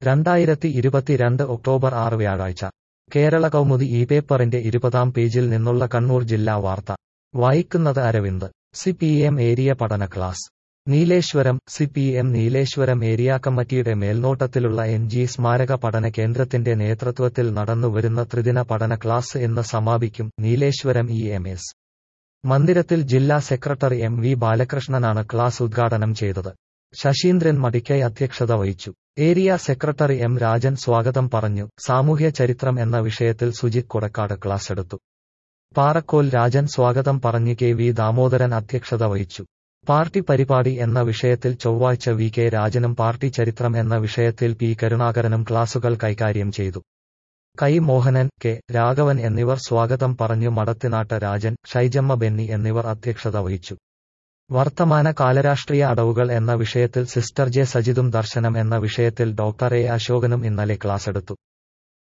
രണ്ടായിരത്തി ഇരുപത്തിരണ്ട് ഒക്ടോബർ ആറ് വ്യാഴാഴ്ച കേരള കൗമുദി ഈ പേപ്പറിന്റെ ഇരുപതാം പേജിൽ നിന്നുള്ള കണ്ണൂർ ജില്ലാ വാർത്ത വായിക്കുന്നത് Aravind C P M area പഠന class Nileshwaram C P M Nileshwaram area കമ്മിറ്റിയുടെ മേൽനോട്ടത്തിലുള്ള എൻ ജി സ്മാരക പഠന കേന്ദ്രത്തിന്റെ നേതൃത്വത്തിൽ നടന്നുവരുന്ന ത്രിദിന പഠന ക്ലാസ് ഇന്ന് സമാപിക്കും നീലേശ്വരം ഇ എം എസ് മന്ദിരത്തിൽ ജില്ലാ സെക്രട്ടറി എം വി ബാലകൃഷ്ണനാണ് ക്ലാസ് ഉദ്ഘാടനം ചെയ്തത് ശശീന്ദ്രൻ മടിക്കൈ അധ്യക്ഷത വഹിച്ചു ഏരിയ സെക്രട്ടറി എം രാജൻ സ്വാഗതം പറഞ്ഞു സാമൂഹ്യ ചരിത്രം എന്ന വിഷയത്തിൽ സുജിത് കൊടക്കാട് ക്ലാസ് എടുത്തു പാറക്കോൽ രാജൻ സ്വാഗതം പറഞ്ഞു കെ വി ദാമോദരൻ അധ്യക്ഷത വഹിച്ചു പാർട്ടി പരിപാടി എന്ന വിഷയത്തിൽ ചൊവ്വാഴ്ച വി കെ രാജനും പാർട്ടി ചരിത്രം എന്ന വിഷയത്തിൽ പി കരുണാകരനും ക്ലാസുകൾ കൈകാര്യം ചെയ്തു കൈ മോഹനൻ കെ രാഘവൻ എന്നിവർ സ്വാഗതം പറഞ്ഞു മടത്തിനാട്ട് രാജൻ ഷൈജമ്മ ബെന്നി എന്നിവർ അധ്യക്ഷത വഹിച്ചു വർത്തമാന കാലരാഷ്ട്രീയ അടവുകൾ എന്ന വിഷയത്തിൽ സിസ്റ്റർ ജെ സജിതും ദർശനം എന്ന വിഷയത്തിൽ ഡോക്ടർ എ അശോകനും ഇന്നലെ ക്ലാസെടുത്തു